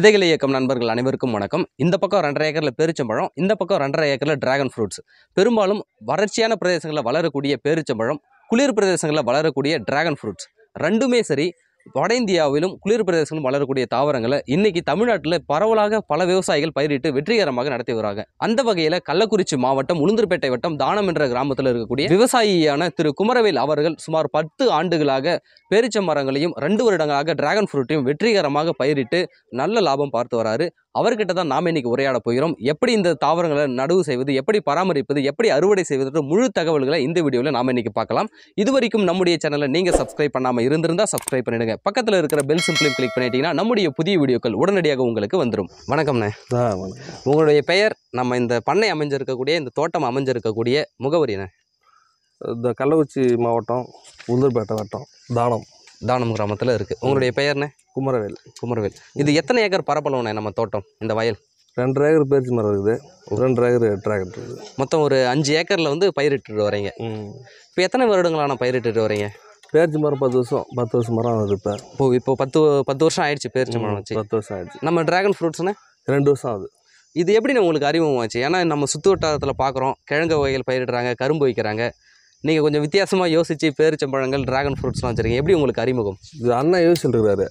விதைகளை இயக்கம் நண்பர்கள் அனைவருக்கும் வணக்கம் இந்த பக்கம் ரெண்டரை ஏக்கரில் பேரிச்சம்பழம் இந்த பக்கம் ரெண்டரை ஏக்கரில் டிராகன் ஃப்ரூட்ஸ் பெரும்பாலும் வறட்சியான பிரதேசங்களில் வளரக்கூடிய பேரிச்சம்பழம் குளிர் பிரதேசங்களில் வளரக்கூடிய டிராகன் ஃப்ரூட்ஸ் ரெண்டுமே சரி வட இந்தியாவிலும் குளிர் பிரதேசங்களும் வளரக்கூடிய தாவரங்களை இன்னைக்கு தமிழ்நாட்டில் பரவலாக பல விவசாயிகள் பயிரிட்டு வெற்றிகரமாக நடத்தி வராங்க அந்த வகையில் கள்ளக்குறிச்சி மாவட்டம் உளுந்தூர்பேட்டை வட்டம் தானம் என்ற கிராமத்தில் இருக்கக்கூடிய விவசாயியான திரு குமரவேல் அவர்கள் சுமார் பத்து ஆண்டுகளாக பேரிச்ச மரங்களையும் ரெண்டு வருடங்களாக டிராகன் ஃப்ரூட்டையும் வெற்றிகரமாக பயிரிட்டு நல்ல லாபம் பார்த்து வராரு அவர்கிட்ட தான் நாம் இன்னைக்கு உரையாட போகிறோம் எப்படி இந்த தாவரங்களை நடவு செய்வது எப்படி பராமரிப்பது எப்படி அறுவடை செய்வது முழு தகவல்களை இந்த வீடியோவில் நாம் இன்னைக்கு பார்க்கலாம் இதுவரைக்கும் நம்முடைய சேனலை நீங்கள் சப்ஸ்கிரைப் பண்ணாமல் இருந்திருந்தால் சப்ஸ்கிரைப் பண்ணிடுங்க பக்கத்தில் இருக்கிற பெல் சிம்பிளையும் கிளிக் பண்ணிட்டீங்கன்னா நம்முடைய புதிய வீடியோக்கள் உடனடியாக உங்களுக்கு வந்துடும் வணக்கம்ண்ணே ஆ வணக்கம் உங்களுடைய பெயர் நம்ம இந்த பண்ணை அமைஞ்சிருக்கக்கூடிய இந்த தோட்டம் அமைஞ்சிருக்கக்கூடிய முகவரிண்ணே இந்த கள்ளக்குறிச்சி மாவட்டம் உளுந்தூர்பேட்டை வட்டம் தானம் தானம் கிராமத்தில் இருக்குது உங்களுடைய பெயர்ண்ணே குமரவேல் குமரவேல் இது எத்தனை ஏக்கர் பரப்பளவுண்ணே நம்ம தோட்டம் இந்த வயல் ரெண்டு ஏக்கர் பேரிச்சி மரம் இருக்குது ரெண்டு ஏக்கர் டிராகன் இருக்குது மொத்தம் ஒரு அஞ்சு ஏக்கரில் வந்து பயிரிட்டு வரீங்க ம் இப்போ எத்தனை வருடங்களான பயிரிட்டு வரீங்க பேரிச்சி மரம் பத்து வருஷம் பத்து வருஷம் மரம் ஆகுது இப்போ இப்போ இப்போ பத்து பத்து வருஷம் ஆயிடுச்சு பேரிச்ச மரம் வச்சு பத்து வருஷம் ஆயிடுச்சு நம்ம டிராகன் ஃப்ரூட்ஸ்னே ரெண்டு வருஷம் ஆகுது இது எப்படி உங்களுக்கு அறிமுகமாச்சு ஏன்னா நம்ம சுற்று வட்டாரத்தில் பார்க்குறோம் கிழங்கு வகைகள் பயிரிடுறாங்க கரும்பு வைக்கிறாங்க நீங்கள் கொஞ்சம் வித்தியாசமாக யோசித்து பேரிச்சம்பழங்கள் டிராகன் ஃப்ரூட்ஸ்லாம் வச்சுருக்கீங்க எப்படி உங்களுக்கு அறிமுகம் இது அண்ணன் யூசில் இருக்கிறாரு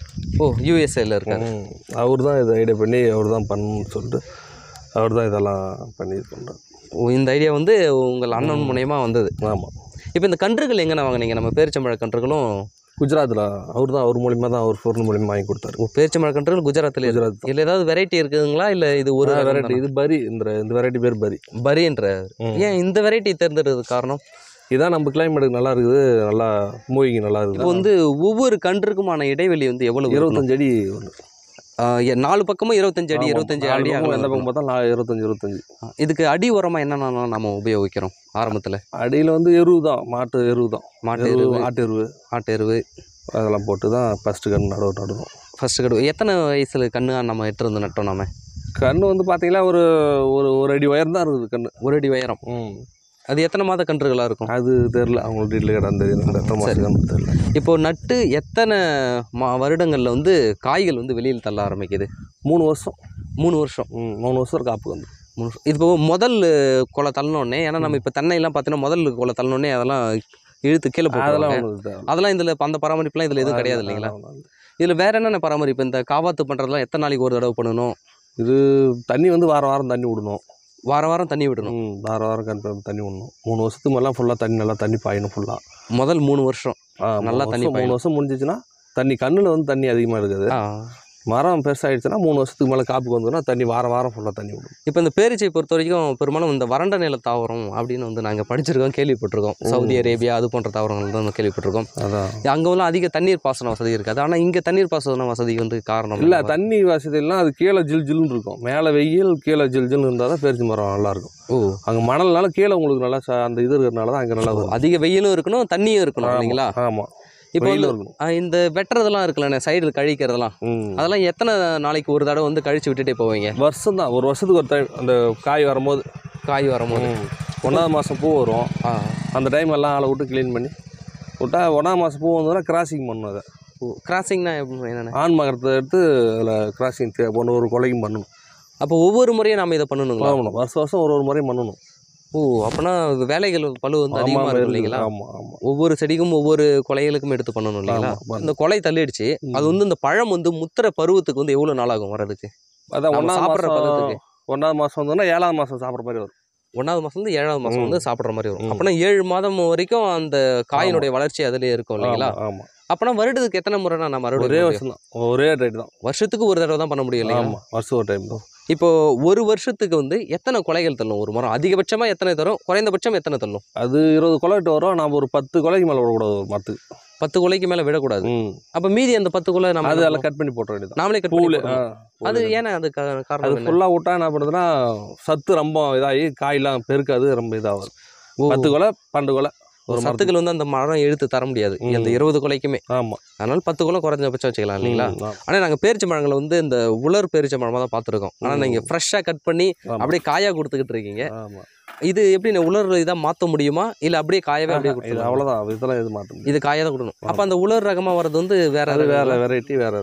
ஓ யூஎஸ்ஏல இருக்காரு அவர் தான் இதை ஐடியா பண்ணி அவர் தான் பண்ணணும்னு சொல்லிட்டு அவர் தான் இதெல்லாம் பண்ணி இது பண்ணுறாரு ஓ, இந்த ஐடியா வந்து உங்கள் அண்ணன் மூலயமா வந்தது ஆமாம் இப்போ இந்த கன்றுகள் எங்கண்ணா வாங்குனீங்க நம்ம பேரிச்சம்பழ கன்றுகளும் குஜராத்தில் அவர் தான் அவர் மூலியமாக தான் அவர் பொருள் மூலியமாக வாங்கி கொடுத்தாரு ஓ பேரிச்சம்பழ கன்றுகள் குஜராத்தில் இருக்கு குஜராத் இதில் ஏதாவது வெரைட்டி இருக்குதுங்களா இல்லை இது ஒரு வெரைட்டி இது பரி இந்த இந்த வெரைட்டி பேர் பரி பரின்ற ம். ஏன் இந்த வெரைட்டி தேர்ந்தெடுக்கிறது காரணம் இதான் நம்ம கிளைமேட்டுக்கு நல்லா இருக்குது நல்லா மூவிங் நல்லா இப்போ இருக்குது வந்து ஒவ்வொரு கன்றுக்குமான இடைவெளி வந்து எவ்வளவு இருக்கணும்? இருபத்தஞ்சு அடி ஒன்று ஆஹ் எ- நாலு பக்கமும் இருபத்தஞ்சு அடி ஆமாம். இருபத்தஞ்சு நாலு அடி பக்கம் அகலம் எந்த பக்கம் இருக்கணும். பார்த்தா நான் இருபத்தஞ்சு இருபத்தஞ்சு இதுக்கு அடி உரமா என்னென்ன நம்ம உபயோகிக்கிறோம் ஆரம்பத்தில் அடியில் வந்து எருவு தான் மாட்டு எருவு தான் மாட்டு எருவு எருவு ஆட்டு எருவு ஆட்டு எருவு அதெல்லாம் போட்டு தான் ஃபஸ்ட்டு கன்று நடுவு நடுவோம் ஃபர்ஸ்ட் கடு எத்தனை வயசுல கண்ணு நம்ம எட்டிருந்து நட்டோம் நாம கன்று வந்து பார்த்தீங்கன்னா ஒரு ஒரு ஒரு அடி உயரம் தான் இருக்குது கன்று ஒரு அடி உயரம் ம் அது எத்தனை மாத கன்றுகளா இருக்கும் அது தெரில அவங்களுக்கு டீட்டில் கிட்ட தெரியும் அந்த எத்தனை மாதம் கன்று தெரில இப்போ நட்டு எத்தனை மா வருடங்கள்ல வந்து காய்கள் வந்து வெளியில் தள்ள ஆரம்பிக்குது மூணு வருஷம் மூணு வருஷம் ம் மூணு வருஷம் காப்பு வந்து மூணு வருஷம். இது இப்போ முதல் கொலை தள்ளனோடனே ஏன்னா நம்ம இப்போ தென்னையெல்லாம் பார்த்தீங்கன்னா முதல் கொலை தள்ளனோடனே அதெல்லாம் இழுத்து கீழே அதெல்லாம் போடுவாங்க ஒன்றும் தேவை அதெல்லாம் இதில் அந்த பராமரிப்புலாம் இதில் எதுவும் கிடையாது இல்லைங்களா இதில் வேற என்னென்ன பராமரிப்பு இந்த காவாத்து பண்ணுறதுலாம் எத்தனை நாளைக்கு ஒரு தடவை பண்ணணும் இது தண்ணி வந்து வாரம் வாரம் தண்ணி விடணும் வாரம் வாரம் தண்ணி விடணும் ம் வாரம் வாரம் கன்ஃபார்ம் தண்ணி விடணும் மூணு வருஷத்துக்கு மேலாம் ஃபுல்லாக தண்ணி நல்லா தண்ணி பாயணும் ஃபுல்லாக முதல் மூணு வருஷம் நல்லா நல்லா தண்ணி தண்ணி மூணு வருஷம் முடிஞ்சிச்சுன்னா தண்ணி கண்ணில் வந்து தண்ணி அதிகமாக இருக்குது ஆ மரம் பெருசாகிடுச்சுன்னா மூணு வருஷத்துக்கு மேலே காப்புக்கு வந்ததுன்னா தண்ணி வாரம் வாரம் ஃபுல்லாக தண்ணி விடும் இப்போ இந்த பேரிச்சை பொறுத்த வரைக்கும் பெரும்பாலும் இந்த வறண்ட நில தாவரம் அப்படின்னு வந்து நாங்கள் படிச்சிருக்கோம் கேள்விப்பட்டிருக்கோம் சவுதி அரேபியா அது போன்ற தாவரங்கள் தான் கேள்விப்பட்டிருக்கோம் அதான் அங்கெல்லாம் அதிக தண்ணீர் பாசன வசதி இருக்காது ஆனால் இங்கே தண்ணீர் பாசன வசதி வந்து காரணம் இல்லை தண்ணி வசதியெல்லாம் அது கீழே ஜில் ஜில்னு இருக்கும் மேலே வெயில் கீழே ஜில் ஜில்னு இருந்தால் தான் பேரிச்சி மரம் நல்லா இருக்கும் ஓ அங்கே மணல்னால கீழே உங்களுக்கு நல்லா ச- அந்த இது இருக்கிறனால தான் அங்கே நல்லா வரும் அதிக வெயிலும் இருக்கணும் தண்ணியும் இருக்கணும் ஆமா. இல்லைங்களா ஆமாம் இப்போ வெயிலும் வந்து இருக்கணும் ஆ, இந்த வெட்டுறதெல்லாம் இருக்குல்லண்ணே சைடில் கழிக்கிறதெல்லாம் ம் அதெல்லாம் எத்தனை நாளைக்கு ஒரு தடவை வந்து கழிச்சு விட்டுட்டே போவீங்க வருஷம் தான் ஒரு வருஷத்துக்கு ஒரு டைம் அந்த காய் வரும்போது காய் வரும்போது ம். ஒன்றாவது மாதம் பூ வரும் ஆ அந்த டைம் எல்லாம் ஆளை விட்டு க்ளீன் பண்ணி விட்டா ஒன்றாவது மாதம் பூ வந்ததுன்னா கிராசிங் பண்ணணும் அதை கிராசிங்னா என்னென்ன ஆண் மகரத்தை எடுத்து அதில் கிராசிங் ஒன்று ஒரு கொலைக்கும் பண்ணணும் அப்போ ஒவ்வொரு முறையும் நம்ம இதை பண்ணணுங்களா பண்ணணும் வருஷம் வருஷம் ஒரு ஒரு முறையும் பண்ணணும் ஓ அப்போனா வேலைகள் பளு வந்து அதிகமாக இருக்கும் இல்லைங்களா ஆமாம் ஆமாம் ஒவ்வொரு செடிக்கும் ஒவ்வொரு கொலைகளுக்கும் எடுத்து பண்ணணும் இல்லைங்களா ஆமாம் இந்த கொலை தள்ளிடுச்சு அது வந்து இந்த பழம் வந்து முத்திர பருவத்துக்கு வந்து எவ்வளோ நாள் ஆகும் வர்றதுக்கு அதான் நம்ம ஒன்றாவது சாப்பிட்ற மாதம் பதத்துக்கு ஒன்றாவது மாதம் வந்தோன்னா ஏழாவது மாதம் சாப்பிட்ற மாதிரி வரும் ஒன்றாவது மாதம் வந்து ஏழாவது மாதம் ம். வந்து சாப்பிட்ற மாதிரி வரும் ம். அப்போனா ஏழு மாதம் வரைக்கும் அந்த காயினுடைய வளர்ச்சி அதிலே இருக்கும் இல்லைங்களா ஆமாம் ஆமாம் அப்போனா வருடத்துக்கு எத்தனை முறைனா நம்ம ஒரே அறுவடை வருஷம் தான் ஒரே ரேட் தான் வருஷத்துக்கு ஒரு தடவை தான் பண்ண முடியும் இல்லைங்களா ஆமாம் வருஷம் ஒரு டைம் தான் இப்போ ஒரு வருஷத்துக்கு வந்து எத்தனை கொலைகள் தள்ளும் ஒரு மரம் அதிகபட்சமா எத்தனை தரும் குறைந்தபட்சம் எத்தனை தள்ளும் அது இருபது கொலைட்டு வரும் நம்ம ஒரு பத்து கொலைக்கு மேலே விடக்கூடாது ஒரு மரத்துக்கு பத்து கொலைக்கு மேல விடக்கூடாது ம் அப்ப மீதி அந்த பத்து கொலை நம்ம அது என்ன எல்லாம் கட் பண்ணி போட்ட வேண்டியது நாமளே கட் பூவில் பண்ணி அது ஏன்னா அது கா- அது காரணம் என்ன ஃபுல்லாக விட்டா என்ன பண்ணுதுன்னா சத்து ரொம்ப இதாகி காயெல்லாம் பெருக்காது ரொம்ப இதாகும் ஓ, பத்து கொலை பன்னெண்டு கொலை ஒரு ஒரு மரத்துக்கு சத்துக்கள் வந்து அந்த மரம் எழுத்து தர முடியாது ம். அந்த இருபது கொலைக்குமே ஆமாம் அதனால பத்து கொலை குறைஞ்சபட்சம் வச்சுக்கலாம் இல்லைங்களா ஆனா நாங்க பேரிச்ச மரங்களை வந்து இந்த உலர் பேரிச்ச மரமா தான் பார்த்துருக்கோம் ஆனா ம். நீங்க ஃப்ரெஷ்ஷா கட் பண்ணி ஆமா. அப்படியே காயா கொடுத்துக்கிட்டு இருக்கீங்க ஆமாம் இது எப்படி நான் உலர் இதா மாத்த முடியுமா இல்ல அப்படியே காயவே அப்படியே இது கொடுத்துருவாங்க அவ்வளோதான் இதெல்லாம் எது மாற்ற முடியாது இது காயா தான் கொடுக்கணும் அப்ப அந்த உலர் ரகமா வர்றது வந்து வேற அது ரகம். வேற வெரைட்டி வேற ரகம்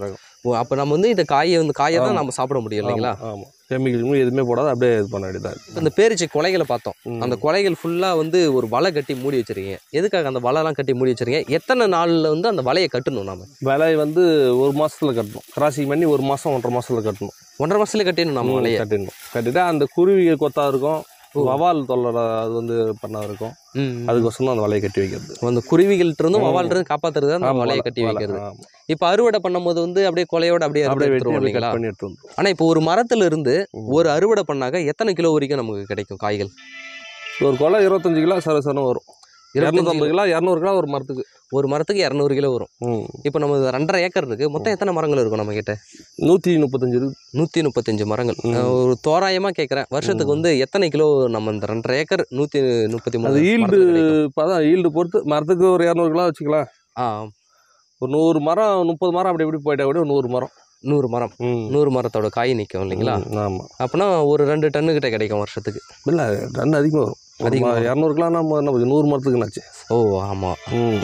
ஓ அப்போ நம்ம வந்து இந்த காயை வந்து காயை தான் ஆமா. நம்ம சாப்பிட முடியும் இல்லைங்களா ஆமாம் கெமிக்கல் எதுவுமே போடாத அப்படியே இது பண்ண வேண்டியதாக இப்ப இந்த பேரிச்சை கொலைகளை பார்த்தோம் ம். அந்த கொலைகள் ஃபுல்லாக வந்து ஒரு வலை கட்டி மூடி வச்சிருக்கீங்க எதுக்காக அந்த வலைலாம் கட்டி மூடி வச்சிருக்கீங்க எத்தனை நாளில் வந்து அந்த வலையை கட்டணும் நாம விலை வந்து ஒரு மாசத்துல கட்டணும் கிராசிங் பண்ணி ஒரு மாசம் ஒன்றரை மாசத்துல கட்டணும் ஒன்றரை மாசத்துல கட்டிடணும் நம்ம ம், வலையை கட்டிடணும் கட்டிட்டா அந்த குருவி கொத்தா இருக்கும் வவால் தொல்லற அது வந்து பண்ணா இருக்கும் ம். அதுக்கோசரம் தான் அந்த வலையை கட்டி வைக்கிறது அந்த குருவிகள்ட்ட இருந்தும் ம். வவால்ட்ட இருந்து காப்பாத்துறது அந்த ஆமா, வலையை வலை- கட்டி வலை, வைக்கிறது ஆமா. இப்போ அறுவடை பண்ணும்போது வந்து அப்படியே கொலையோட அப்படியே அப்படியே அறுத்து வெட்டி எடுத்துருவோம் அப்படியே இல்லைங்களா கட் பண்ணி எடுத்து வந்துரும். ஆனா இப்போ ஒரு மரத்துல இருந்து ம். ஒரு அறுவடை பண்ணாக்க எத்தனை கிலோ வரைக்கும் நமக்கு கிடைக்கும் காய்கள் ஒரு கொலை இருபத்தஞ்சு கிலோ சர சரம் வரும் இருபத்தஞ்சு இரநூத்தம்பது கிலோ இரநூறு கிலோ ஒரு மரத்துக்கு ஒரு மரத்துக்கு இரநூறு கிலோ வரும் ம். இப்போ நம்ம ரெண்டரை ஏக்கர் இருக்கு மொத்தம் எத்தனை மரங்கள் இருக்கும் நம்ம கிட்ட நூற்றி முப்பத்தஞ்சு இருக்கு நூற்றி முப்பத்தஞ்சு மரங்கள் ம். அஹ் ஒரு தோராயமாக கேட்குறேன் வருஷத்துக்கு வந்து எத்தனை கிலோ நம்ம இந்த ரெண்டரை ஏக்கர் நூற்றி முப்பத்தி மூணு அது ஈல்டு மரத்துக்கு கிடைக்கும்? இப்போ தான் ஈல்டு பொறுத்து மரத்துக்கு ஒரு இரநூறு கிலோ வச்சுக்கலாம் ஆ ஒரு நூறு மரம் முப்பது மரம் அப்படி இப்படி போயிட்டா கூட ஒரு நூறு மரம் நூறு மரம் ம் நூறு மரத்தோட காய் நிற்கும் இல்லைங்களா ம், ஆமா அப்போனா ஒரு ரெண்டு டன்னு கிட்ட கிடைக்கும் வருஷத்துக்கு இல்லை டன் அதிகமாக வரும் அதிகமா அதிகமாக வரும். இரநூறு கிலோ நம்ம என்ன பண்ணுது நூறு மரத்துக்குனாச்சு ஓ ஆமாம் ம்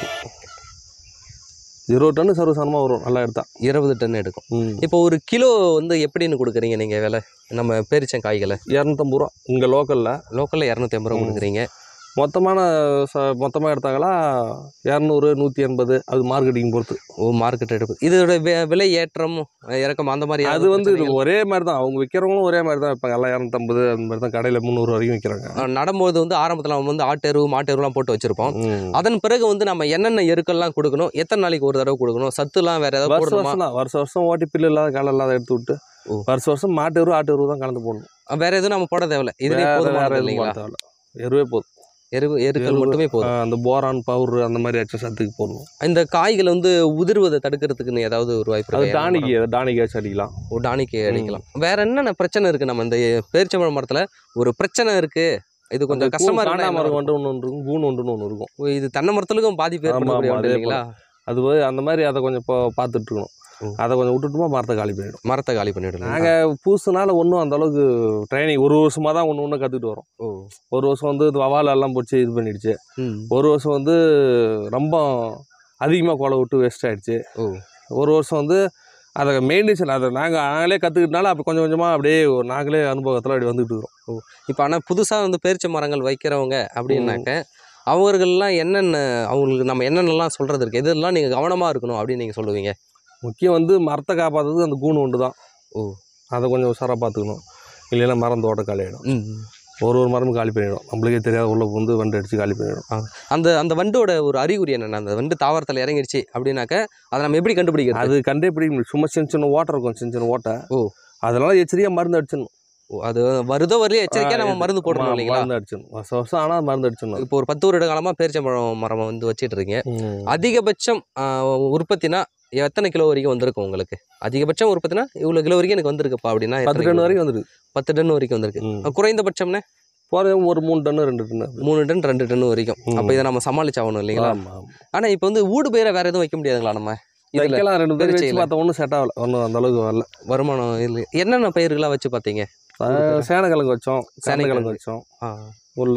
இருபது டன்னு சர்வசானமாக வரும் நல்லா எடுத்தா இருபது டன் எடுக்கும் ம் இப்போ ஒரு கிலோ வந்து எப்படின்னு கொடுக்குறீங்க நீங்கள் விலை நம்ம பேரிச்சம் காய்களை இரநூத்தம்பது ரூபா இங்கே லோக்கலில் லோக்கலில் இரநூத்தி ஐம்பது ரூபா ம். கொடுக்குறீங்க மொத்தமான ச மொத்தமாக எடுத்தாங்களா இரநூறு நூற்றி எண்பது அது மார்க்கெட்டிங் பொறுத்து ஓ மார்க்கெட் எடுப்பு இதோட வி- விலை ஏற்றம் இறக்கம் அந்த மாதிரி அது வந்து இது ஒரே மாதிரி தான் அவங்க விற்கிறவங்களும் ஒரே மாதிரி தான் இப்போ எல்லாம் இரநூத்தம்பது அந்த மாதிரி தான் கடையில் முந்நூறு வரைக்கும் விற்கிறாங்க அஹ் நடும்போது வந்து ஆரம்பத்தில் நம்ம வந்து ஆட்டெரு மாட்டெருலாம் போட்டு வச்சிருப்போம் ம் அதன் பிறகு வந்து நம்ம என்னென்ன எருக்கெல்லாம் கொடுக்கணும் எத்தனை நாளைக்கு ஒரு தடவை கொடுக்கணும் சத்துலாம் வேற ஏதாவது வருஷம் போடணுமா வருஷம் தான் வருஷம் வருஷம் ஓட்டி பில்லு இல்லாத காலம் இல்லாத எடுத்து விட்டு ஓ. வருஷம் வருஷம் மாட்டு எருவு ஆட்டு எருவு தான் கலந்து போடணும் அஹ் வேற எதுவும் நம்ம போட தேவையில்ல இதுவே வேற- வேற போதுமானது எதுவும் இல்லைங்களா போட தேவையில்ல. எருவே போதும் எரு எருக்கள் எருவு, மட்டுமே போதும் ஆ, அந்த போரான் பவுர் அந்த மாதிரி ஏதாச்சும் சத்துக்கு போடணும் இந்த காய்கள் வந்து உதிர்வதை தடுக்கிறதுக்குன்னு ஏதாவது ஒரு வாய்ப்பு அது இருக்கா? டானிக்கு டானிக்கு ஏதாச்சும் அடிக்கலாம் ஓ டானிக்கு அடிக்கலாம் வேற என்னென்ன பிரச்சனை இருக்கு நம்ம இந்த பேரிச்சம்பழம் மரத்துல ஒரு பிரச்சனை இருக்கு இது கொஞ்சம் அந்த கஷ்டமா கூ- இருக்கு காண்டாமரம் ஒன்று ஒன்று இருக்கும் கூண் ஒன்றுன்னு ஒன்று இருக்கும் இது தென்னை மரத்துலக்கும் பாதிப்பு ஆமா, ஏற்படக்கூடிய ஆமா, ஒன்று அதே இல்லைங்களா அது போய் அந்த மாதிரி அதை கொஞ்சம் இப்போ பார்த்துட்டு இருக்கணும் ஓ. அதை கொஞ்சம் விட்டுட்டுமா மரத்தை காலி பண்ணிடும் மரத்தை காலி பண்ணிடலாம் நாங்கள் புதுசுனால ஒன்றும் அந்த அளவுக்கு ட்ரைனிங் ஒரு வருஷமாக தான் ஒன்று ஒன்று கற்றுக்கிட்டு வரோம் ஓ ஒரு வருஷம் வந்து இது வவால் எல்லாம் பிடிச்சி இது பண்ணிடுச்சு ம் ஒரு வருஷம் வந்து ரொம்ப அதிகமாக கொலை விட்டு வேஸ்ட் ஆயிடுச்சு ஓ ஒரு வருஷம் வந்து அதை மெயின்டேஷன் அதை நாங்கள் நாங்களே கற்றுக்கிட்டனால அப்போ கொஞ்சம் கொஞ்சமாக அப்படியே ஒரு நாங்களே அனுபவத்தில் அப்படி வந்துட்டு இருக்கிறோம் இப்போ ஆனால் புதுசாக வந்து பேரிச்ச மரங்கள் வைக்கிறவங்க அப்படின்னாக்க அவர்கள்லாம் என்னென்ன அவங்களுக்கு நம்ம என்னென்னலாம் சொல்கிறது இருக்குது எதெல்லாம் நீங்கள் கவனமாக இருக்கணும் அப்படின்னு நீங்கள் சொல்லுவீங்க முக்கியம் வந்து மரத்தை காப்பாற்றுறது அந்த கூணு ஒன்று தான் ஓ அதை கொஞ்சம் உஷாராக பார்த்துக்கணும் இல்லைன்னா மரம் தோட்ட காலி ஆகிடும் ம் ஒரு ஒரு மரமும் காலி பண்ணிடும் நம்மளுக்கே தெரியாத உள்ள வந்து வண்டு அடித்து காலி பண்ணிடும் அந்த அந்த வண்டோட ஒரு அறிகுறி என்னென்ன அந்த வண்டு தாவரத்தில் இறங்கிடுச்சு அப்படின்னாக்க அதை நம்ம எப்படி கண்டுபிடிக்கிறது அது கண்டே பிடிக்க முடியும் சும்மா சின்ன சின்ன ஓட்டை இருக்கும் சின்ன சின்ன ஓட்டை ஓ. அதனால எச்சரிக்கையாக மருந்து அடிச்சிடணும் ஓ, அது வருதோ வரலையோ எச்சரிக்கையாக நம்ம ஆ, மருந்து போடணும் ஆமா, இல்லைங்களா மருந்து அடிச்சிடணும் வருஷம் வருஷம் ஆனால் மருந்து அடிச்சிடணும் இப்போ ஒரு பத்து வருட காலமாக பேரிச்சம்பழம் மரம் வந்து வச்சிட்டு இருக்கீங்க ம். அதிகபட்சம் ஆ, உற்பத்தினா எத்தனை கிலோ வரைக்கும் வந்திருக்கும் உங்களுக்கு அதிகபட்சம் உற்பத்தினா இவ்வளோ கிலோ வரைக்கும் எனக்கு வந்திருக்குப்பா அப்படின்னா பத்து எத்தனை டன் கிலோ? வரைக்கும் வந்துருக்கு பத்து டன் வரைக்கும் வந்திருக்கு ம். குறைந்தபட்சம்னே போகிறது ஒரு மூணு டன்னு ரெண்டு டன்னு மூணு டன் ரெண்டு டன் வரைக்கும் ம். அப்போ இதை நம்ம சமாளிச்சாகணும் இல்லைங்களா ஆமாம் ஆமாம் ஆனா இப்போ வந்து ஊடு பயிரை வேற எதுவும் வைக்க முடியாதுங்களா நம்ம இதுல வைக்கலாம் ரெண்டு பேர் வச்சு பேரிச்சையில. பார்த்தா ஒன்றும் செட் ஆகல ஒன்றும் அந்த அளவுக்கு வரல வருமானம் இல்லை என்னென்ன பயிர்களா வச்சு பார்த்தீங்க அஹ் சேனக்கிழங்கு வச்சோம் சேனைக்கிழங்கு. சேனக்கிழங்கு வச்சோம் ஆ, உள்ள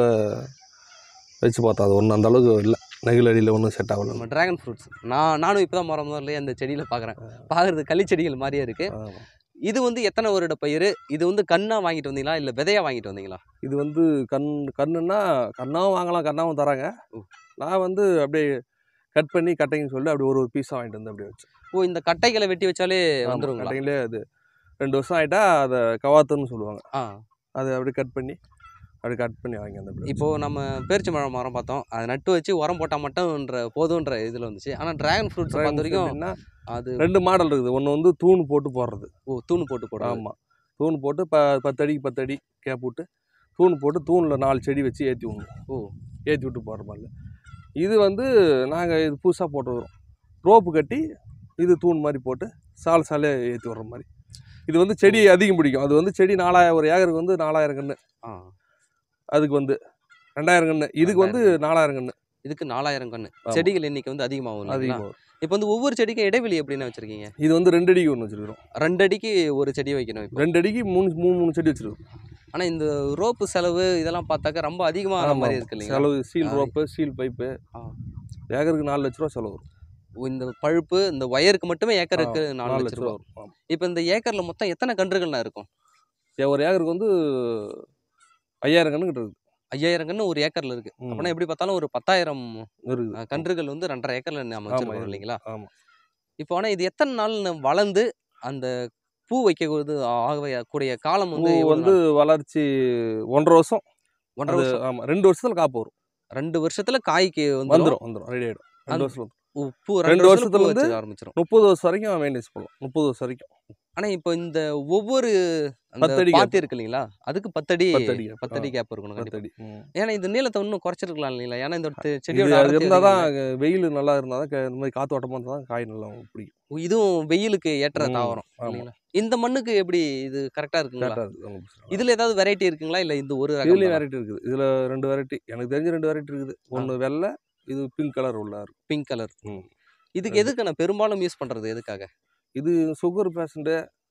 வச்சு பார்த்தா அது ஒன்றும் அந்த அளவுக்கு இல்லை நெகிழ் அடியில் ஒன்றும் செட் ஆகல நம்ம டிராகன் ஃப்ரூட்ஸ் நான் நானும் இப்போ தான் மரம் இல்லையா அந்த செடியில பார்க்குறேன் பார்க்குறது களிச்செடிகள் மாதிரியே இருக்கு ஆமா. இது வந்து எத்தனை வருட பயிர் இது வந்து கண்ணா வாங்கிட்டு வந்தீங்களா இல்லை விதையா வாங்கிட்டு வந்தீங்களா இது வந்து கண் கண்ணுன்னா கண்ணாவும் வாங்கலாம் கண்ணாவும் தராங்க ஓ. நான் வந்து அப்படியே கட் பண்ணி கட்டைங்கன்னு சொல்லி அப்படி ஒரு ஒரு பீஸாக வாங்கிட்டு வந்து அப்படியே வச்சு ஓ இந்த கட்டைகளை வெட்டி வச்சாலே வந்துருங்களா கட்டைங்களே அது ரெண்டு வருஷம் ஆகிட்டா அதை கவாத்துன்னு சொல்லுவாங்க ஆ அதை அப்படியே கட் பண்ணி அப்படி கட் பண்ணி வாங்கி அந்த அப்படி இப்போ நம்ம பேரிச்சம்பழம் மரம் பார்த்தோம் அதை நட்டு வச்சு உரம் போட்டால் மட்டும்ன்ற போதுன்ற இதில் வந்துச்சு ஆனால் டிராகன் ஃப்ரூட்ஸ் பொறுத்த வரைக்கும் எப்படின்னா, அது ரெண்டு மாடல் இருக்குது ஒன்று வந்து தூண் போட்டு போடுறது ஓ தூண் போட்டு போடும் ஆமாம் தூண் போட்டு ப பத்து அடிக்கு பத்து அடி கேப் விட்டு தூண் போட்டு தூணில் நாலு செடி வச்சு ஏற்றி விடணும் ஓ ஏற்றி விட்டு போடுற மாதிரி இது வந்து நாங்கள் இது புதுசாக போட்டு வரோம் ரோப்பு கட்டி இது தூண் மாதிரி போட்டு சால் சாலே ஏற்றி விடுற மாதிரி இது வந்து செடி அதிகம் பிடிக்கும் அது வந்து செடி நாலாயிரம் ஒரு ஏக்கருக்கு வந்து நாலாயிரம் கன்று ஆ அதுக்கு வந்து ரெண்டாயிரம் கன்று இதுக்கு வந்து நாலாயிரம் கன்று இதுக்கு நாலாயிரம் கன்று ஆமா. செடிகள் எண்ணிக்கை வந்து அதிகமாகும் இல்லைங்களா அதிகமாக வரும். இப்போ வந்து ஒவ்வொரு செடிக்கும் இடைவெளி எப்படின்னு வச்சிருக்கீங்க இது வந்து ரெண்டு அடிக்கு ஒன்று வச்சுருக்கிறோம் ரெண்டு அடிக்கு ஒரு செடி வைக்கணும் இப்போ ரெண்டு அடிக்கு மூணு மூணு மூணு செடி வச்சுருக்கோம் ஆனால் இந்த ரோப்பு செலவு இதெல்லாம் பார்த்தாக்க ரொம்ப அதிகமான மாதிரி இருக்கு இல்லைங்களா செலவு சீல் ஆ. ரோப்பு சீல் பைப்பு ஆ. ஏக்கருக்கு நாலு லட்ச ரூபா செலவு வரும் இந்த பழுப்பு இந்த ஒயருக்கு மட்டுமே ஏக்கருக்கு ஆ, நாலு லட்ச ரூபா வரும் ஆமா. இப்போ இந்த ஏக்கர்ல மொத்தம் எத்தனை கன்றுகள்னா இருக்கும் ஏ, ஒரு ஏக்கருக்கு வந்து ஐயாயிரம் கண்ணுக்கிட்ட இருக்குது ஐயாயிரம் கன்று ஒரு ஏக்கர்ல இருக்கு ம், அப்படின்னா எப்படி பார்த்தாலும் ஒரு பத்தாயிரம் இருக்குது அஹ், கன்றுகள் வந்து ரெண்டரை ஏக்கர்ல நம்ம வச்சிருக்கோம் இருக்கு. இல்லைங்களா ஆமா இப்போ ஆனால் இது எத்தனை நாள் ந- வளர்ந்து அந்த பூ வைக்கக்கூடாது ஆகக்கூடிய காலம் பூ வந்து எவ்வளவு வந்து நாள்? வளர்ச்சி ஒன்றரை வருஷம் ஒன்றரை அது வருஷம் ஆமா ரெண்டு வருஷத்துல காப்பு வரும் ரெண்டு வருஷத்துல காய்க்கு வந்து வந்துரும் வந்துரும் ரெடி ஆயிடும் அந்த- ரெண்டு வருஷத்துல பூ ரெண்டு ரெண்டு வருஷத்துல வருஷத்துல வந்து வந்து ஆரம்பிச்சிடும் முப்பது வருஷம் வரைக்கும் மெயின்டைன்ஸ் பண்ணலாம் முப்பது வருஷம் வரைக்கும் ஆனா இப்போ இந்த ஒவ்வொரு அந்த பத்தடி gap. பாத்தி இருக்கு இல்லைங்களா அதுக்கு பத்தடி பத்தடி gap. பத்தடி ஆ, கேப் இருக்கணும் கண்டிப்பா பத்தடி ம். ஏன்னா இந்த நீளத்தை இன்னும் குறைச்சிருக்கலாம் இல்லைங்களா ஏன்னா இந்த தெ- இது செடியோட அது அடர்த்தி இருந்தால் தான் அதிகம் வெயில் நல்லா இருந்தால் தான் க- இந்த மாதிரி காத்தோட்டமாக இருந்தால் தான் காய் நல்லா பிடிக்கும் இல்லை. இதுவும் வெயிலுக்கு ஏற்ற ம், தாவரம் ஆமா. இல்லைங்களா இந்த மண்ணுக்கு எப்படி இது கரெக்டா இருக்குங்களா கரெக்டாக இருக்குது ஒண்ணும் பிரச்சனை இல்லை. இதுல ஏதாவது வெரைட்டி இருக்குங்களா இல்ல இந்த ஒரு இதுலேயும் ரகம் வெரைட்டி இருக்குது இதில் ரெண்டு வெரைட்டி எனக்கு தெரிஞ்ச ரெண்டு வெரைட்டி இருக்குது ஒன்று வெள்ளை இது பிங்க் கலர் உள்ள இருக்கும் பிங்க் கலர் ம். இதுக்கு எதுக்கு நான் பெரும்பாலும் யூஸ் பண்றது எதுக்காக இது சுகர் பேஷண்ட்டு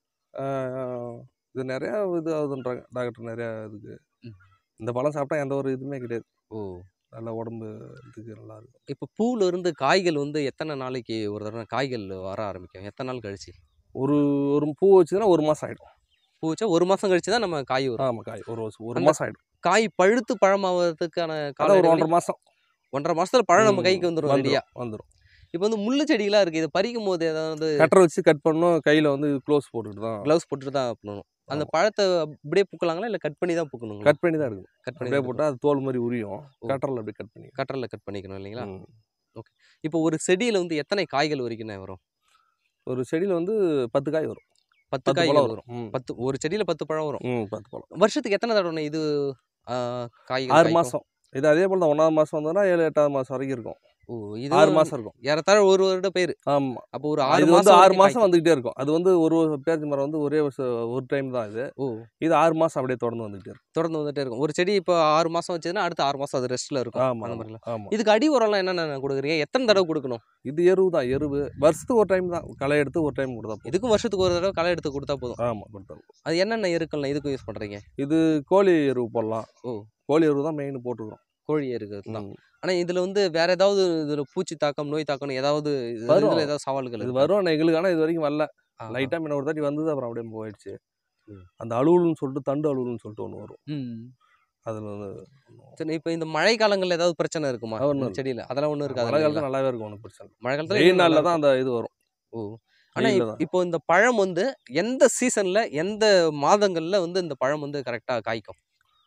இது நிறையா இது ஆகுதுன்றாங்க டாக்டர் நிறையா இதுக்கு ம். இந்த பழம் சாப்பிட்டா எந்த ஒரு இதுவுமே கிடையாது ஓ நல்ல உடம்பு இதுக்கு நல்லா இருக்கும் இப்போ பூல இருந்து காய்கள் வந்து எத்தனை நாளைக்கு ஒரு தடவை காய்கள் வர ஆரம்பிக்கும் எத்தனை நாள் கழிச்சு ஒரு ஒரு பூ வச்சுதுன்னா ஒரு மாதம் ஆகிடும் பூ வச்சா ஒரு மாசம் கழிச்சு தான் நம்ம காய் வரும் ஆமாம் காய் ஒரு வருஷம் ஒரு அந்த மாதம் ஆகிடும் காய் பழுத்து பழமாவதுக்கான கால அதான் ஒரு இடைவெளி ஒன்றரை மாதம் ஒன்றரை மாசத்துல பழம் நம்ம கைக்கு வந்துடும் ரெடியா வந்துடும் இப்போ வந்து முள்ளு செடிகளா இருக்கு இதை பறிக்கும் போது ஏதாவது கட்டரை வச்சு கட் பண்ணணும் கையில் வந்து க்ளோஸ் போட்டுட்டு தான் க்ளவுஸ் போட்டுட்டு தான் பண்ணணும் அந்த பழத்தை அப்படியே பூக்கலாங்களா இல்ல கட் பண்ணி தான் பூக்கணுங்களா கட் பண்ணி தான் இருக்கும் கட் பண்ணி அப்படியே தான் போட்டால் அது தோல் மாதிரி உரியும் ஓ. கட்டரில் அப்படியே கட் பண்ணி கட்டரில் கட் பண்ணிக்கணும் இல்லைங்களா ம். இப்போ ஒரு செடியில வந்து எத்தனை காய்கள் வரைக்கும் வரும் ஒரு செடியில் வந்து பத்து காய் வரும் பத்து பத்து காய்கள் பழம் வரும் வரும் ம். பத்து ஒரு செடியில பத்து பழம் வரும் ம் பத்து பழம் வருஷத்துக்கு எத்தனை தடவை இது ஆ, காய்கள் ஆறு காய்க்கும்? மாதம் இது அதே போல் தான் ஒன்றாவது மாதம் வந்ததுன்னா ஏழு எட்டாவது மாதம் வரைக்கும் இருக்கும் ஓ இது ஆறு மாதம் இருக்கும் ஏறத்தாழ ஒரு வருட பேர் ஆமாம் அப்போ ஒரு ஆறு இது வந்து மாசம் ஆறு வரைக்கும் மாதம் வந்துகிட்டே இருக்கும் அது வந்து ஒரு பேச்சு மரம் வந்து ஒரே வருஷம் ஒரு டைம் தான் இது காய்க்கும். ஓ இது ஆறு மாதம் அப்படியே தொடர்ந்து வந்துகிட்டே இருக்கும் தொடர்ந்து வந்துட்டே இருக்கும் ஒரு செடி இப்போ ஆறு மாசம் வச்சதுன்னா அடுத்த ஆறு மாசம் அது ரெஸ்ட்ல இருக்கும் ஆமாம் அந்த ஆமாம் மாதிரிலாம் ஆமாம் இதுக்கு அடி உரம்லாம் என்னென்ன கொடுக்குறீங்க எத்தனை தடவை கொடுக்கணும் இது எருவு தான் எருவு வருஷத்துக்கு ஒரு டைம் தான் களை எடுத்து ஒரு டைம் கொடுத்தா போதும் இதுக்கும் வருஷத்துக்கு ஒரு தடவை களை எடுத்து கொடுத்தா போதும் ஆமாம் கொடுத்தா போதும். அது என்னென்ன எருக்கள்லாம் இதுக்கும் யூஸ் பண்றீங்க இது கோழி எருவு போடலாம் ஓ. கோழி எருவு தான் மெயின் போட்டுக்கிறோம் கோழி எருக்கு தான் ம். ஆனா இதுல வந்து வேற ஏதாவது இதுல பூச்சி தாக்கம் நோய் தாக்கம் ஏதாவது இது- வரும். இதுல ஏதாவது சவால்கள் இது இருக்கா? வரும் ஆனா எங்களுக்கு ஆனால் இது வரைக்கும் வரல ஆ, லைட்டாக முன்ன ஒரு தாட்டி வந்தது அப்புறம் அப்படியே போயிடுச்சு ம். அந்த அலுவலுன்னு சொல்லிட்டு தண்டு அலுவலுன்னு சொல்லிட்டு ஒன்று வரும் ம். அதில் வந்து சரி இப்போ இந்த மழை காலங்கள்ல ஏதாவது பிரச்சனை இருக்குமா அது ஒண்ணும் இந்த இல்லை. செடியில அதெல்லாம் ஒண்ணும் மழை இருக்காது காலத்தில் நல்லாவே இருக்கும் ஒன்றும் பிரச்சனை இல்லை. மழை காலத்துல வெயில் இன்னும் நல்லா நாளில் தான் அந்த இது வரும் ஓ ஆனா வெயில்ல இப்- தான். இப்போ இந்த பழம் வந்து எந்த சீசன்ல எந்த மாதங்கள்ல வந்து இந்த பழம் வந்து கரெக்டா காய்க்கும்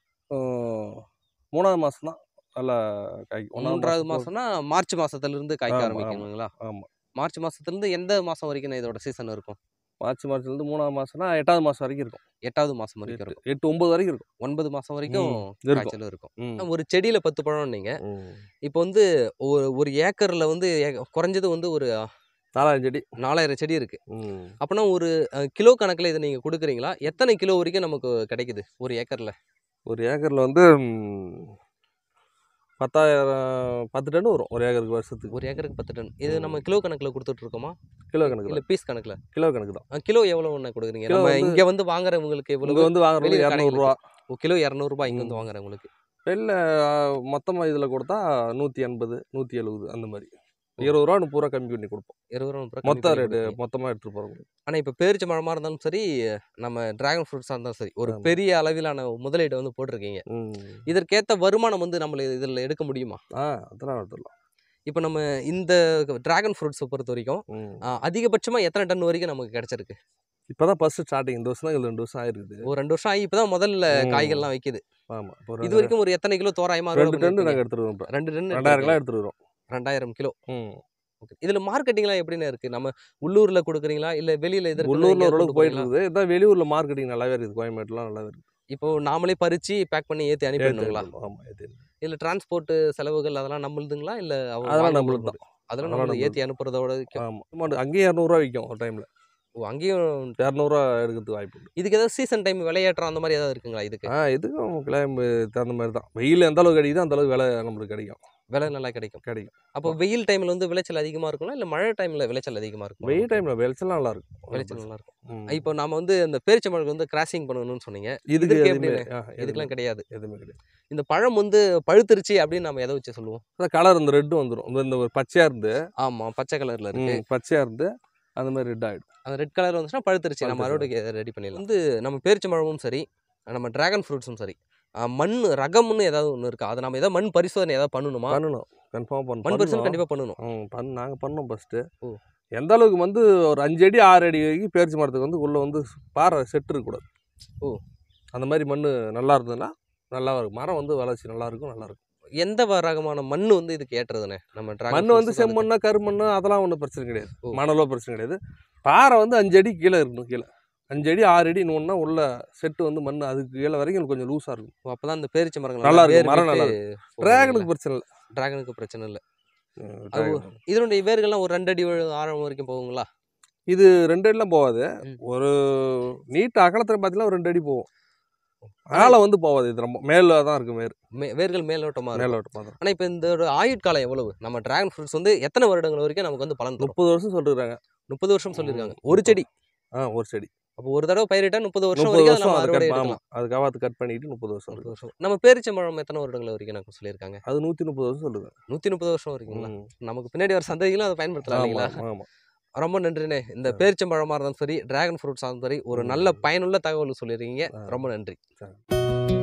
ஆஹ் மூணாவது மாதம் தான் நல்லா காய்க்கும் மூன்றாவது மாசம் மாசம்னா மார்ச் மாசத்துல இருந்து காய்க்க ஆமா, ஆரம்பிக்குங்களா ஆமாம் மார்ச் மாசத்துல இருந்து எந்த மாசம் வரைக்கும் இதோட சீசன் இருக்கும் மார்ச் மாதத்துலேருந்து மூணாவது மாதம்னா எட்டாவது மாதம் வரைக்கும் இருக்கும் எட்டாவது மாசம் வரைக்கும் எட்டு இருக்கும் எட்டு ஒன்பது வரைக்கும் இருக்கும் ஒன்பது மாசம் வரைக்கும் ம், இருக்கும். காய்ச்சல் இருக்கும் ம். ஒரு செடியில பத்து பழம் நீங்க ம். இப்போ வந்து ஒரு ஒரு ஏக்கர்ல வந்து ஏ- குறைஞ்சது வந்து ஒரு நாலாயிரம் செடி நாலாயிரம் செடி இருக்கு ம். அப்போனா ஒரு அஹ், கிலோ கணக்குல இதை நீங்க கொடுக்குறீங்களா எத்தனை கிலோ வரைக்கும் நமக்கு கிடைக்குது ஒரு ஏக்கர்ல ஒரு ஏக்கரில் வந்து ம், பத்தாயிரம் பத்து டன் வரும் ஒரு ஏக்கருக்கு வருஷத்துக்கு ஒரு ஏக்கருக்கு பத்து டன் இது ம். நம்ம கிலோ கணக்குல கொடுத்துட்டு இருக்கோமா கிலோ கணக்கு இல்ல பீஸ் கணக்குல கிலோ கணக்கு தான் அஹ், கிலோ எவ்வளவு ஒன்று கொடுக்குறீங்க கிலோ நம்ம வந்து- இங்க வந்து வாங்குறவங்களுக்கு இங்கே எவ்வளவு வந்து வாங்குறது வெளிய இரநூறுவா ஓ, கிலோ இரநூறுபா இங்க ம். வந்து வாங்குறவங்களுக்கு வெளில மொத்தமாக இதில் கொடுத்தா நூற்றி எண்பது நூற்றி எழுபது அந்த மாதிரி இருபது ரூபா முப்பது ரூபா கம்மி பண்ணி கொடுப்போம் இருபது ரூபா முப்பது ரூபா மொத்த கம்மி பண்ணி ரேட்டு கொடுப்பீங்க. மொத்தமாக எடுத்துகிட்டு போகிறோம் ஆனா இப்ப பேரிச்ச மரமா இருந்தாலும் சரி நம்ம டிராகன் ஃப்ரூட்ஸா இருந்தாலும் சரி ஒரு ஆமா. பெரிய அளவிலான முதலீடு வந்து போட்டிருக்கீங்க ம் இதற்கேத்த வருமானம் வந்து நம்மள இதுல எடுக்க முடியுமா ஆ அதெல்லாம் எடுத்துடலாம் இப்போ நம்ம இந்த டிராகன் ஃப்ரூட்ஸை பொறுத்த வரைக்கும் ம் ஆஹ், அதிகபட்சமா எத்தனை டன் வரைக்கும் நமக்கு கிடைச்சிருக்கு இப்போ தான் ஃபஸ்ட்டு ஸ்டார்டிங் இந்த வருஷம் தான் இது ரெண்டு வருஷம் ஆயிருக்குது ஒரு ரெண்டு வருஷம் ஆகி இப்பதான் முதல்ல ம். காய்கள்லாம் வைக்குது ஆமாம் இப்போ இது ரெண்டு வரைக்கும் ஒரு எத்தனை கிலோ தோராயமா அறுவடை ரெண்டு டன் பண்ணிருப்பீங்க? நாங்கள் எடுத்துருவோம் இப்போ ரெண்டு டன் ரெண்டாயிரம் கிலோ எடுத்துட்டு வரோம் ரெண்டாயிரம் கிலோ ம் ஓகே இதுல மார்க்கெட்டிங்லாம் எப்படிண்ணே இருக்கு நம்ம உள்ளூர்ல கொடுக்குறீங்களா இல்ல வெளியில இதற்கு உள்ளூரில் ஓரளவுக்கு போயிட்டு இருக்குது இதான் வெளியூரில் மார்க்கெட்டிங் நல்லாவே இருக்குது கோயம்பேட்டுலாம் நல்லாவே இருக்குது இப்போ நாமளே பறிச்சு பேக் பண்ணி ஏத்தி அனுப்பிடணுங்களா ஆமாம் ஏற்றி இல்ல டிரான்ஸ்போர்ட் செலவுகள் அதெல்லாம் நம்மளுதுங்களா இல்ல அவங்க அதெல்லாம் வாங்க நம்மளுது போகும்போது? அதெல்லாம் அதெல்லாம் நம்ம ஏத்தி அனுப்புறதோட விக்கும். ஆமாம் அங்கேயும் இரநூறுவா விற்கும் ஒரு டைமில் ஓ, அங்கேயும் இரநூறுவா எடுக்கிறதுக்கு வாய்ப்பு உண்டு இதுக்கு ஏதாவது சீசன் டைம் விளையாட்டுறோம் அந்த மாதிரி ஏதாவது இருக்குங்களா இதுக்கு ஆ இதுக்கும் கிளைம்பு தகுந்த மாதிரி தான் வெயில் எந்த அளவுக்கு கிடைக்குதோ அந்த அளவுக்கு விலை நம்மளுக்கு கிடைக்கும் விலை நல்லா கிடைக்கும் கிடைக்கும் அப்போ வெயில் டைம்ல வந்து விளைச்சல் அதிகமா இருக்கும்ல இல்ல மழை டைம்ல விளைச்சல் அதிகமா இருக்கும் வெயில் டைம்ல விளைச்சல் நல்லா இருக்கும் விளைச்சல் நல்லா இருக்கும் ம். இப்போ நாம வந்து இந்த பேரிச்சம்பழம் வந்து கிராசிங் பண்ணணும்னு சொன்னீங்க இதுக்கு இதுக்கு எதுவுமே எப்படி ஆ, இதுக்கெல்லாம் எதுவுமே கிடையாது எதுவுமே கிடையாது இந்த பழம் வந்து பழுத்துருச்சு அப்படின்னு நம்ம எதை வச்சு சொல்லுவோம் அதான் கலர் இந்த ரெட்டு வந்துடும் இந்த- இந்த ஒரு பச்சையா இருந்து ஆமா பச்சை கலர்ல இருக்கு ம், பச்சையா இருந்து அந்த மாதிரி ரெட் ஆயிடும் அந்த ரெட் கலர் வந்துச்சுன்னா பழுத்துருச்சு நம்ம பழுத்துருச்சு. அறுவடைக்கு ரெடி பண்ணிடலாம் வந்து நம்ம பேரிச்சம்பழமும் சரி நம்ம டிராகன் ஃப்ரூட்ஸும் சரி அஹ் மண் ரகம்னு ஏதாவது ஒன்று இருக்கா அதை நம்ம ஏதாவது மண் பரிசோதனை ஏதாவது பண்ணணுமா பண்ணணும் கன்ஃபார்ம் மண் பண்ணணும் பரிசோதனை கண்டிப்பா பண்ணணும் ம் பண்ண நாங்கள் பண்ணோம் ஃபஸ்ட்டு ஓ. எந்த அளவுக்கு வந்து ஒரு அஞ்சு அடி ஆறு அடி வரைக்கும் பேரிச்சி மரத்துக்கு வந்து உள்ளே வந்து பாறை செட்டு இருக்கக்கூடாது ஓ. அந்த மாதிரி மண் நல்லா இருந்ததுன்னா நல்லா இருக்கும் மரம் வந்து வளர்ச்சி நல்லா இருக்கும் நல்லா இருக்கும் எந்த வ- ரகமான மண் வந்து இதுக்கு ஏற்றுறதுனே நம்ம டிராகன் மண் வந்து செம்மண்ணா கருமண்ணு அதெல்லாம் ஒன்றும் பிரச்சனை கிடையாது ஓ. மணலோ பிரச்சனை கிடையாது பாறை வந்து அஞ்சு அடி கீழே இருக்கணும் கீழே அஞ்சு அடி ஆறு அடி நோன்னா உள்ள செட்டு வந்து மண் அதுக்கு கீழே வரைக்கும் கொஞ்சம் லூஸாக இருக்கும் அப்பதான் இந்த பேரிச்ச மரங்கள் நல்லா இருக்கும், மரம் நல்லா டிராகனுக்கு டிராகனுக்கு பிரச்சனை இல்லை டிராகனுக்கு பிரச்சனை இல்லை ம், அது dragon. இதனுடைய வேர்கள்லாம் ஒரு ரெண்டு அடி ஆழம் வரைக்கும் போகுங்களா இது ரெண்டு அடிலாம் போகாது ம். ஒரு நீட் அகலத்தில் பார்த்தீங்கன்னா ஒரு ரெண்டு அடி போகும் மேலே வந்து போகாது இது ரொம்ப மேலே தான் இருக்கு மேல் மே- வேர்கள் மேலோட்டமா இருக்கும் மேலோட்ட பார்த்தா ஆனா இப்போ இந்த ஒரு ஆயுட்காலம் எவ்வளவு நம்ம டிராகன் ஃப்ரூட்ஸ் வந்து எத்தனை வருடங்கள் வரைக்கும் நமக்கு வந்து பலன் தரும் முப்பது வருஷம் சொல்லிருக்காங்க முப்பது வருஷம் சொல்லியிருக்காங்க ஒரு செடி ஆ ஒரு செடி அப்போ ஒரு தடவை பயிரிட்டா முப்பது வருஷம் முப்பது வரைக்கும் அதை வருஷம் நம்ம அது அறுவடை கட் எடுக்கலாம் ஆமாம் அது கவாத்து கட் பண்ணிட்டு முப்பது வருஷம் முப்பது இருக்கு வருஷம் நம்ம பேரிச்சம்பழம் எத்தனை வருடங்கள் வரைக்கும் எனக்கு சொல்லியிருக்காங்க அது நூற்றி முப்பது வருஷம் சொல்லுங்க நூத்தி முப்பது வருஷம் வரைக்குங்களா நமக்கு பின்னாடி வர சந்ததிகளும் அதை பயன்படுத்தலாம் ஆமாம் இல்லைங்களா ஆமாம் ரொம்ப நன்றிண்ணே இந்த பேரிச்சம்பழமா இருந்தாலும் சரி டிராகன் ஃப்ரூட்ஸாக இருந்தாலும் சரி ஒரு நல்ல பயனுள்ள தகவல் சொல்லியிருக்கீங்க ஆ. ரொம்ப நன்றி சரி.